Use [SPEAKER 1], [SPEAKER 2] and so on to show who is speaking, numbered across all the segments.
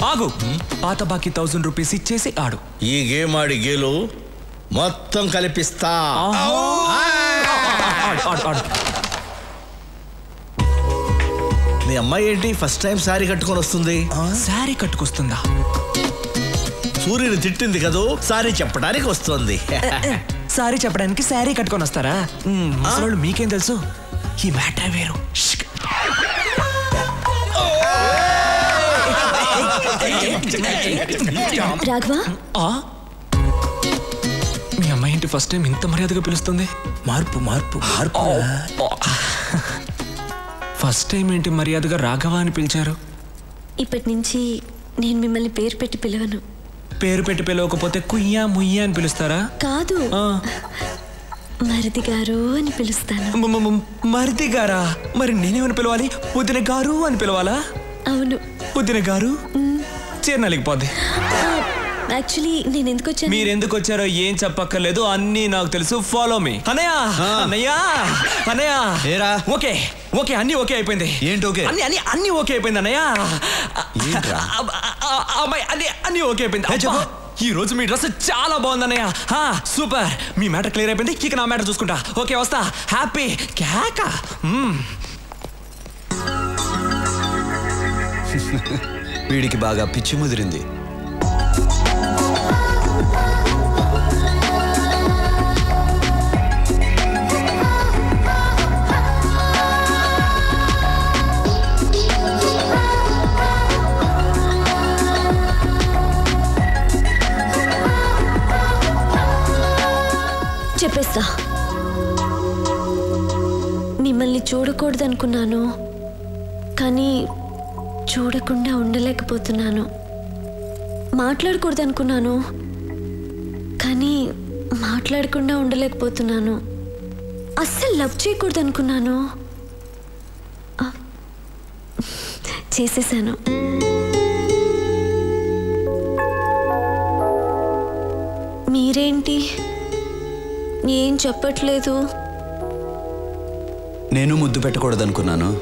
[SPEAKER 1] ఆగు పాత బాకీ థౌసండ్ రూపీస్ ఇచ్చేసి ఆడు
[SPEAKER 2] ఈ గేమ్ ఆడి గేలు మొత్తం కలిపిస్తా
[SPEAKER 1] ఆడు, ఆడు, ఆడు.
[SPEAKER 2] నీ అమ్మాయి ఏంటి ఫస్ట్ టైం సారీ కట్టుకొని వస్తుంది
[SPEAKER 1] శారీ కట్టుకొస్తుందా
[SPEAKER 2] సూర్యుని తిట్టింది కదూ సారీ చెప్పడానికి వస్తుంది
[SPEAKER 1] సారీ చెప్పడానికి శారీ కట్టుకొని వస్తారా మ్మ్, ముసలోళ్ళు మీకేం తెలుసు ఈ మ్యాటర్ వేరు షిక్.
[SPEAKER 3] రాఘవ
[SPEAKER 1] ఆ? మీ అమ్మాయి ఏంటి ఫస్ట్ టైం ఇంత మర్యాదగా పిలుస్తుంది
[SPEAKER 2] మార్పు మార్పు మార్పు
[SPEAKER 1] ఫస్ట్ టైం ఏంటి మర్యాదగా రాఘవ అని పిలిచారు
[SPEAKER 3] ఇప్పటి నుంచి నేను మిమ్మల్ని పేరు పెట్టి పిలవను
[SPEAKER 1] పేరు పెట్టి పిలవకపోతే కుయ్యా ముయ్యా అని పిలుస్తారా
[SPEAKER 3] కాదు
[SPEAKER 1] ఆ.
[SPEAKER 3] మరిది గారు అని పిలుస్తాను
[SPEAKER 1] మ- మ- మ- మరిది గారా మరి నేనేమని పిలవాలి వదిన గారు అని పిలవాలా
[SPEAKER 3] అవును
[SPEAKER 1] వదిన గారు చీరనలిగిపోద్ది
[SPEAKER 3] యాక్చువల్లీ నేను ఎందుకు వచ్చాను
[SPEAKER 1] మీరు ఎందుకు వచ్చారో ఏం చెప్పక్కర్లేదు అన్నీ నాకు తెలుసు ఫాలో మీ అన్నయ్య అన్నయ్య అన్నయ్య
[SPEAKER 4] ఏరా?
[SPEAKER 1] ఓకే ఓకే అన్నీ ఓకే అయిపోయింది
[SPEAKER 4] ఏంటి ఓకే?
[SPEAKER 1] అన్ని అన్ని అన్ని ఓకే అయిపోయింది అన్నయ్య
[SPEAKER 4] ఏంట్రా?
[SPEAKER 1] అబ్బ, ఆ, ఆ, అమ్మాయి అన్ని అన్ని ఓకే అయిపోయింది
[SPEAKER 4] ఏ, చెప్పు.
[SPEAKER 1] అబ్బా, ఈ రోజు మీ డ్రెస్ చాలా బాగుంది అన్నయ్య హా, సూపర్ మీ మ్యాటర్ క్లియర్ అయిపోయింది ఇక నా మ్యాటర్ చూసుకుంటా ఓకే వస్తా హ్యాపీ కేక మ్మ్.
[SPEAKER 4] వీడికి బాగా పిచ్చి ముదిరింది
[SPEAKER 3] చెప్పేస్తా మిమ్మల్ని చూడకూడదనుకున్నాను కానీ చూడకుండా ఉండలేకపోతున్నాను మాట్లాడకూడదనుకున్నాను కానీ మాట్లాడకుండా ఉండలేకపోతున్నాను అస్సలు లవ్ చేయకూడదనుకున్నాను ఆ, చేసేసాను మీరేంటి ఏం చెప్పట్లేదు
[SPEAKER 4] నేను ముద్దు పెట్టకూడదనుకున్నాను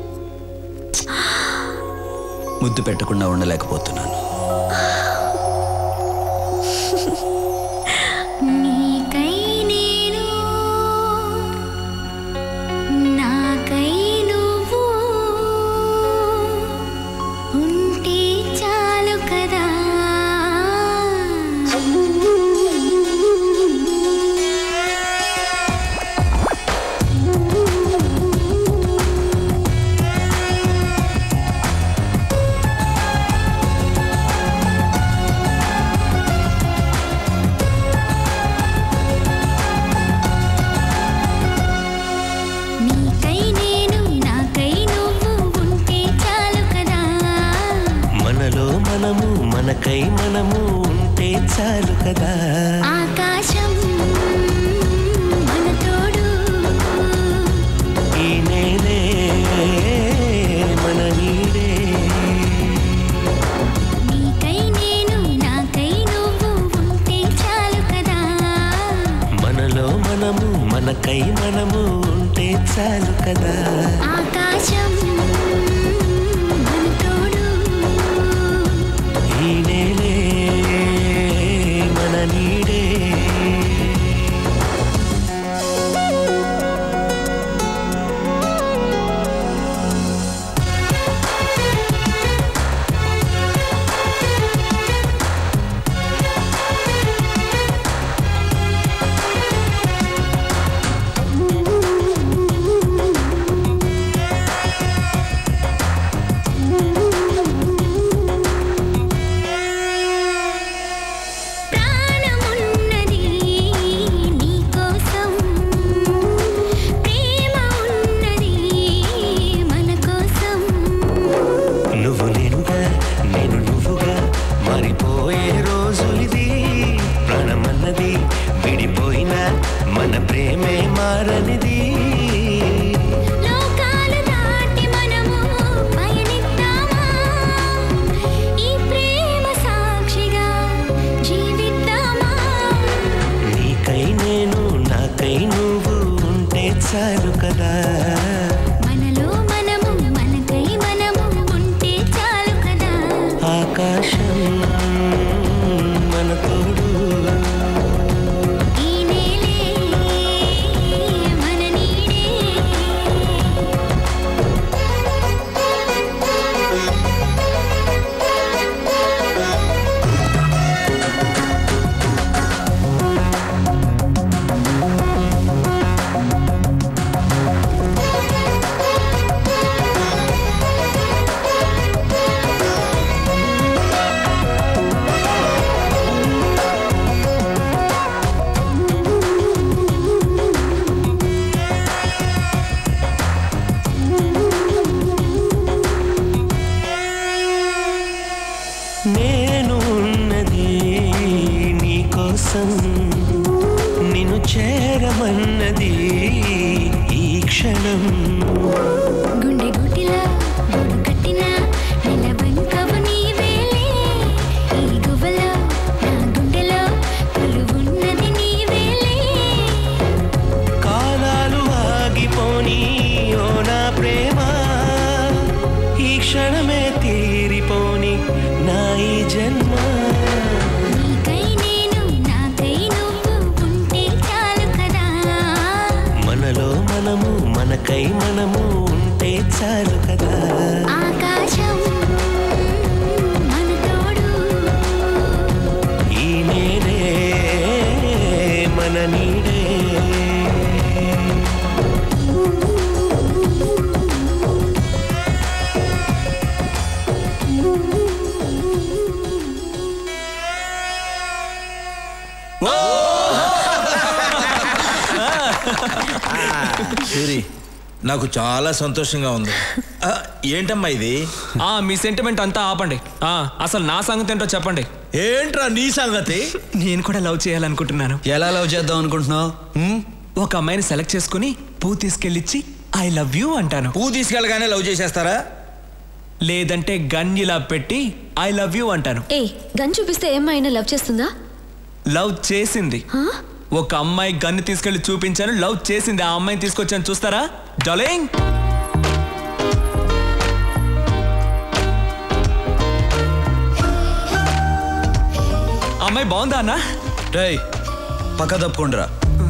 [SPEAKER 4] ముద్దు పెట్టకుండా ఉండలేకపోతున్నాను
[SPEAKER 5] నీకై నేను నాకై నువ్వు ఉంటే చాలు కదా నీకై నేను నాకై నువ్వు ఉంటే చాలు కదా
[SPEAKER 6] మనలో మనము మనకై మనము ఉంటే చాలు కదా
[SPEAKER 5] ఆకాశం మన తోడు
[SPEAKER 6] ఈ నేలే మన నీడే
[SPEAKER 5] నీకై నేను నాకై నువ్వు ఉంటే చాలు కదా
[SPEAKER 6] మనలో మనము మనకై మనము ఉంటే చాలు కదా
[SPEAKER 5] ఆకాశం మన తోడు
[SPEAKER 6] ఈ నేలే మన నీడే
[SPEAKER 5] ప్రాణమున్నది నీకోసం ప్రేమ ఉన్నది మన కోసం
[SPEAKER 6] నువ్వు నేనుగా నేను నువ్వుగా మారిపోయే రోజులిది ప్రాణమన్నది విడిపోయినా మన ప్రేమే మారనిది
[SPEAKER 5] లోకాలు దాటి మనము పయనిద్దామా ఈ ప్రేమ సాక్షిగా జీవిద్దామా
[SPEAKER 6] నీకై నేను నాకై నువ్వు ఉంటే చాలు కదా
[SPEAKER 5] మనలో మనము మనకై మనము ఉంటే చాలు కదా
[SPEAKER 6] ఆకాశం క్షణం
[SPEAKER 5] గుండె గుటిలా గూడు కట్టిన నిలవంకవు నీవేలే ఈ గువ్వలో నా గుండెలో కొలువున్నది నీవేలే
[SPEAKER 6] కాలాలు ఆగిపోని ఓ నా ప్రేమ ఈ క్షణమే తీరిపోని నా ఈ జన్మ
[SPEAKER 5] నీకై నేను నాకై నువ్వు ఉంటే చాలు కదా
[SPEAKER 6] మనలో మనము మనకై మనము ఉంటే చాలు కదా
[SPEAKER 5] ఆకాశం మన తోడు
[SPEAKER 6] ఈ నేడే మన నీడే
[SPEAKER 2] సూరి నాకు చాలా సంతోషంగా ఉంది ఆ, ఏంటమ్మా ఇది
[SPEAKER 1] ఆ మీ సెంటిమెంట్ అంతా ఆపండి ఆ అసలు నా సంగతి ఏంటో చెప్పండి
[SPEAKER 2] ఏంట్రా నీ సంగతి
[SPEAKER 1] నేను కూడా లవ్ చేయాలనుకుంటున్నాను
[SPEAKER 4] ఎలా లవ్ చేద్దాం అనుకుంటున్నావు హ్మ్?
[SPEAKER 1] ఒక అమ్మాయిని సెలెక్ట్ చేసుకుని పువ్వు తీసుకెళ్ళిచ్చి ఐ లవ్ యూ అంటాను
[SPEAKER 2] పువ్వు తీసుకెళ్ళగానే లవ్ చేసేస్తారా
[SPEAKER 1] లేదంటే గన్ ఇలా పెట్టి ఐ లవ్ యూ అంటాను
[SPEAKER 3] ఏ గన్ చూపిస్తే ఏమైనా లవ్ చేస్తుందా
[SPEAKER 1] లవ్ చేసింది
[SPEAKER 3] హా?
[SPEAKER 1] ఒక అమ్మాయి గన్ను తీసుకెళ్లి చూపించాను లవ్ చేసింది ఆ అమ్మాయిని తీసుకొచ్చాను చూస్తారా డాలింగ్ అమ్మాయి బాగుందా అన్నా
[SPEAKER 4] రేయ్ పక్క తప్పుకుండ్రా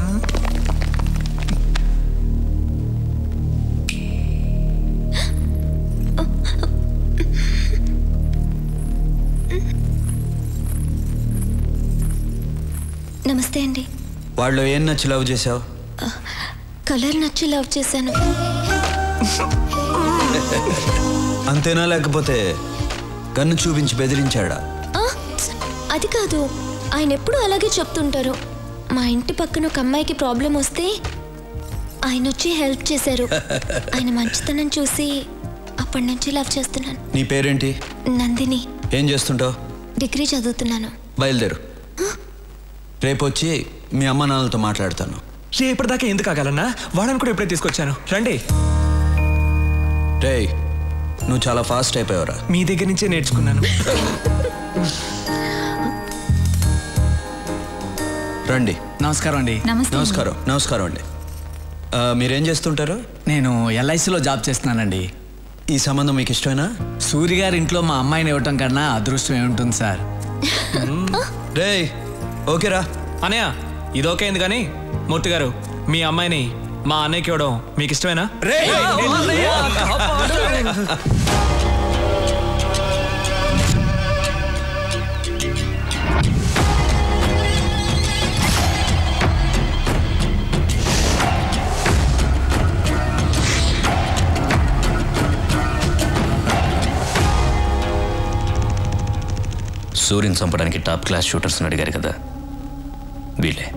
[SPEAKER 3] నమస్తే అండి
[SPEAKER 4] వాళ్ళు ఏం నచ్చి లవ్ చేసావు
[SPEAKER 3] కలర్ నచ్చి లవ్ చేశాను
[SPEAKER 4] అంతేనా లేకపోతే గన్ను చూపించి బెదిరించాడా
[SPEAKER 3] ఆ, అది కాదు ఆయన ఎప్పుడు అలాగే చెప్తుంటారు మా ఇంటి పక్కన ఒక అమ్మాయికి ప్రాబ్లం వస్తే ఆయన వచ్చి హెల్ప్ చేశారు ఆయన మంచితనం చూసి అప్పటి నుంచి లవ్ చేస్తున్నాను
[SPEAKER 4] నీ పేరేంటి
[SPEAKER 3] నందిని
[SPEAKER 4] ఏం చేస్తుంటావు
[SPEAKER 3] డిగ్రీ చదువుతున్నాను
[SPEAKER 4] బయలుదేరు రేపు వచ్చి మీ అమ్మ నాన్నలతో మాట్లాడతాను
[SPEAKER 1] రేపటిదాకా ఎందుకు ఆగాలన్నా వాడని కూడా ఇప్పుడే తీసుకొచ్చాను రండి
[SPEAKER 4] రేయ్ నువ్వు చాలా ఫాస్ట్ అయిపోయావురా
[SPEAKER 1] మీ దగ్గర నుంచే నేర్చుకున్నాను
[SPEAKER 4] రండి
[SPEAKER 7] నమస్కారం అండి
[SPEAKER 4] నమస్కారం నమస్కారం అండి ఆ, మీరేం చేస్తుంటారు
[SPEAKER 7] నేను ఎల్ఐసిలో జాబ్ చేస్తున్నానండి
[SPEAKER 4] ఈ సంబంధం మీకు ఇష్టమేనా
[SPEAKER 7] సూర్య గారి ఇంట్లో మా అమ్మాయిని ఇవ్వటం కన్నా అదృష్టం ఏముంటుంది సార్
[SPEAKER 4] రేయ్ ఓకేరా
[SPEAKER 1] అనయ్య ఇది ఓకే అయింది కానీ మూర్తి గారు మీ అమ్మాయిని మా అన్నయ్యకి ఇవ్వడం మీకు ఇష్టమేనా
[SPEAKER 8] సూర్యుని చంపడానికి టాప్ క్లాస్ షూటర్స్ అడిగారు కదా వీళ్ళే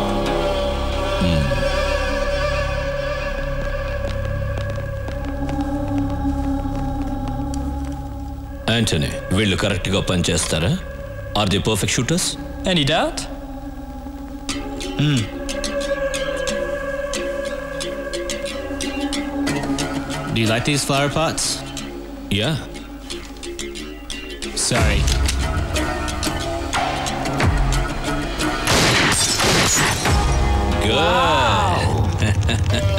[SPEAKER 8] యాంటనీ వీళ్ళు కరెక్ట్గా పనిచేస్తారా are the perfect shooters any doubt Do you like these flower pots? Yeah. Sorry. Good.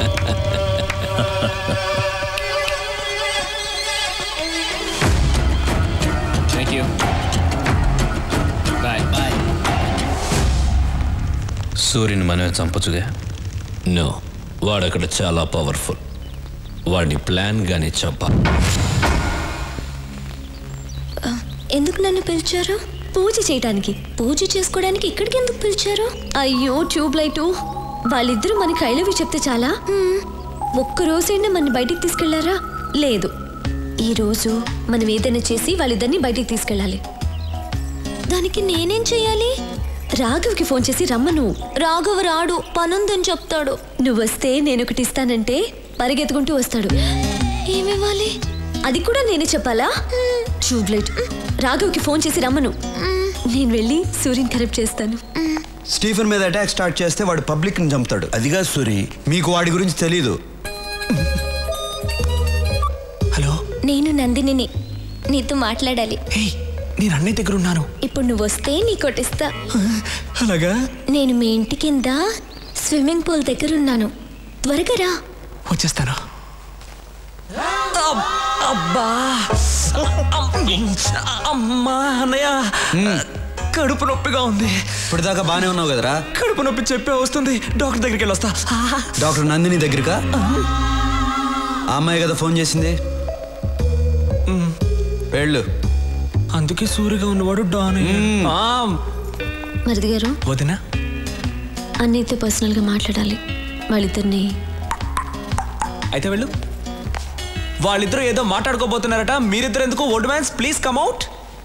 [SPEAKER 8] Thank you. Bye. Bye. సూర్యుని మనమే చంపచ్చుగా నో వాడక్కడ చాలా పవర్ఫుల్ వాడిని ప్లాన్ గానే చంపాలి
[SPEAKER 3] ఎందుకు నన్ను పిలిచారు పూజ చేయడానికి పూజ చేసుకోవడానికి ఇక్కడికి ఎందుకు పిలిచారు అయ్యో ట్యూబ్ లైటు వాళ్ళిద్దరూ మనకి ఐ లవ్ యూ చెప్తే చాలా హ్మ్. ఒక్క రోజైనా మన బయటికి తీసుకెళ్లారా లేదు ఈ రోజు మనం ఏదైనా చేసి వాళ్ళిద్దరిని బయటికి తీసుకెళ్ళాలి దానికి నేనేం చేయాలి రాఘవ్కి ఫోన్ చేసి రమ్మను రాఘవ్ రాడు పనుందని చెప్తాడు నువ్వు వస్తే నేను ఒకటి ఇస్తానంటే పరిగెత్తుకుంటూ వస్తాడు ఏమివ్వాలి అది కూడా నేనే చెప్పాలా ట్యూబ్లైట్ రాఘవ్కి ఫోన్ చేసి రమ్మను నేను వెళ్ళి సూర్యుని కరెక్ట్ చేస్తాను
[SPEAKER 4] స్టీఫెన్ మీద అటాక్ స్టార్ట్ చేస్తే వాడు పబ్లిక్ని చంపుతాడు
[SPEAKER 2] అదిగా సూరి
[SPEAKER 4] మీకు వాడి గురించి తెలీదు
[SPEAKER 1] హలో
[SPEAKER 3] నేను నందినిని నీతో మాట్లాడాలి
[SPEAKER 1] హే నేను అన్నయ్య దగ్గర ఉన్నాను
[SPEAKER 3] ఇప్పుడు నువ్వు వస్తే నీ కొట్టిస్తా
[SPEAKER 1] అలాగా
[SPEAKER 3] నేను మీ ఇంటి కింద స్విమ్మింగ్ పూల్ దగ్గర ఉన్నాను త్వరగా రా
[SPEAKER 1] వచ్చేస్తాను అబ్- అబ్బా అమ్- అమ్మా అన్నయ్య కడుపు నొప్పిగా ఉంది
[SPEAKER 4] ఇప్పుడు దాకా బానే ఉన్నావు కదరా
[SPEAKER 1] కడుపు నొప్పి చెప్పే వస్తుంది డాక్టర్ దగ్గరికి వెళ్ళి వస్తా ఆ,
[SPEAKER 4] డాక్టర్ నందిని దగ్గరకా ఆ అమ్మాయి కదా ఫోన్ చేసింది వెళ్ళు
[SPEAKER 1] అందుకే సూరిగా ఉన్నవాడు డాన్ ఆ,
[SPEAKER 3] మరిది గారు
[SPEAKER 1] వదినా
[SPEAKER 3] అన్నయ్యతో పర్సనల్గా మాట్లాడాలి వాళ్ళిద్దరిని
[SPEAKER 1] అయితే వెళ్ళు వాళ్ళిద్దరూ ఏదో మాట్లాడుకోబోతున్నారట మీరిద్దరు ఎందుకు old mans please come out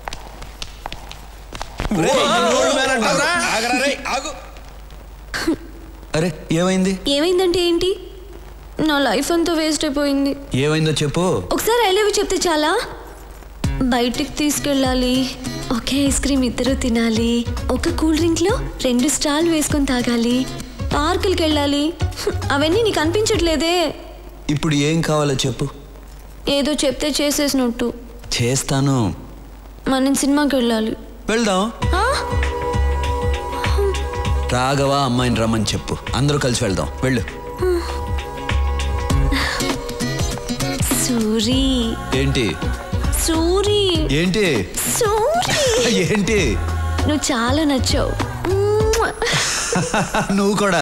[SPEAKER 4] అరే ఏమైంది
[SPEAKER 3] ఏమైందంటే ఏంటి నా లైఫ్ అంతా వేస్ట్ అయిపోయింది
[SPEAKER 4] ఏమైందో చెప్పు
[SPEAKER 3] ఒకసారి ఐ లవ్ యూ చెప్తే చాలా బయటికి తీసుకెళ్ళాలి ఒకే ఐస్ క్రీమ్ ఇద్దరు తినాలి ఒక కూల్ డ్రింక్లో రెండు స్టాల్ వేసుకొని తాగాలి పార్కులకి వెళ్ళాలి హ్మ్, అవన్నీ నీకు అనిపించట్లేదే
[SPEAKER 4] ఇప్పుడు ఏం కావాలో చెప్పు
[SPEAKER 3] ఏదో చెప్తే చేసేసినట్టు
[SPEAKER 4] చేస్తాను
[SPEAKER 3] మనం సినిమాకి వెళ్ళాలి
[SPEAKER 4] వెళ్దాం
[SPEAKER 3] ఆ?
[SPEAKER 4] రాఘవ అమ్మాయిని రమ్మని చెప్పు అందరూ కలిసి వెళ్దాం వెళ్ళు
[SPEAKER 3] సూరి
[SPEAKER 4] ఏంటి
[SPEAKER 3] సూరి
[SPEAKER 4] ఏంటి
[SPEAKER 3] సూరి
[SPEAKER 4] ఏంటి
[SPEAKER 3] నువ్వు చాలా నచ్చావు మ్మ్.
[SPEAKER 4] నువ్వు కూడా